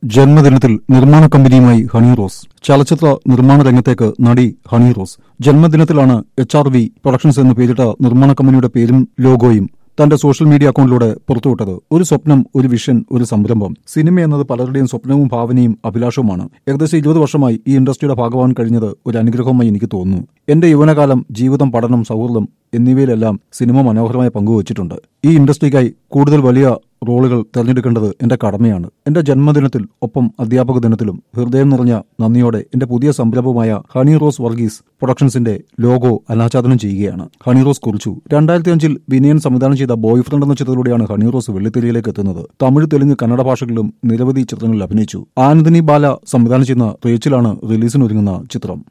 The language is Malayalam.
ജന്മദിനത്തിൽ നിർമ്മാണ കമ്പനിയുമായി ഹണി റോസ് ചലച്ചിത്ര നിർമ്മാണ രംഗത്തേക്ക് നടി ഹണി റോസ് ജന്മദിനത്തിലാണ് എച്ച് ആർ വി പ്രൊഡക്ഷൻസ് എന്ന് പേരിട്ട നിർമ്മാണ കമ്പനിയുടെ പേരും ലോഗോയും തന്റെ സോഷ്യൽ മീഡിയ അക്കൗണ്ടിലൂടെ പുറത്തുവിട്ടത് ഒരു സ്വപ്നം ഒരു വിഷൻ ഒരു സംരംഭം സിനിമ എന്നത് പലരുടെയും സ്വപ്നവും ഭാവനയും അഭിലാഷവുമാണ് ഏകദേശം ഇരുപത് വർഷമായി ഈ ഇൻഡസ്ട്രിയുടെ ഭാഗമാകാൻ കഴിഞ്ഞത് ഒരു അനുഗ്രഹമായി എനിക്ക് തോന്നുന്നു എന്റെ യൗവനകാലം ജീവിതം പഠനം സൗഹൃദം എന്നിവയിലെല്ലാം സിനിമ മനോഹരമായി പങ്കുവച്ചിട്ടുണ്ട് ഈ ഇൻഡസ്ട്രിക്കായി കൂടുതൽ വലിയ റോളുകൾ തിരഞ്ഞെടുക്കേണ്ടത് എന്റെ കടമയാണ് എന്റെ ജന്മദിനത്തിൽ ഒപ്പം അധ്യാപക ദിനത്തിലും ഹൃദയം നിറഞ്ഞ നന്ദിയോടെ എന്റെ പുതിയ സംരംഭമായ ഹണി റോസ് വർഗീസ് പ്രൊഡക്ഷൻസിന്റെ ലോഗോ അനാച്ഛാദനം ചെയ്യുകയാണ് ഹണി റോസ് കുറിച്ചു രണ്ടായിരത്തി അഞ്ചിൽ വിനയൻ സംവിധാനം ചെയ്ത ബോയ് ഫ്രണ്ട് എന്ന ചിത്രത്തിലൂടെയാണ് ഹണി റോസ് വെള്ളിത്തിരിയിലേക്ക് എത്തുന്നത് തമിഴ് തെലുങ്ക് കന്നഡ ഭാഷകളിലും നിരവധി ചിത്രങ്ങളിൽ അഭിനയിച്ചു ആനന്ദിനി ബാല സംവിധാനം ചെയ്യുന്ന റേച്ചിലാണ് റിലീസിനൊരുങ്ങുന്ന ചിത്രം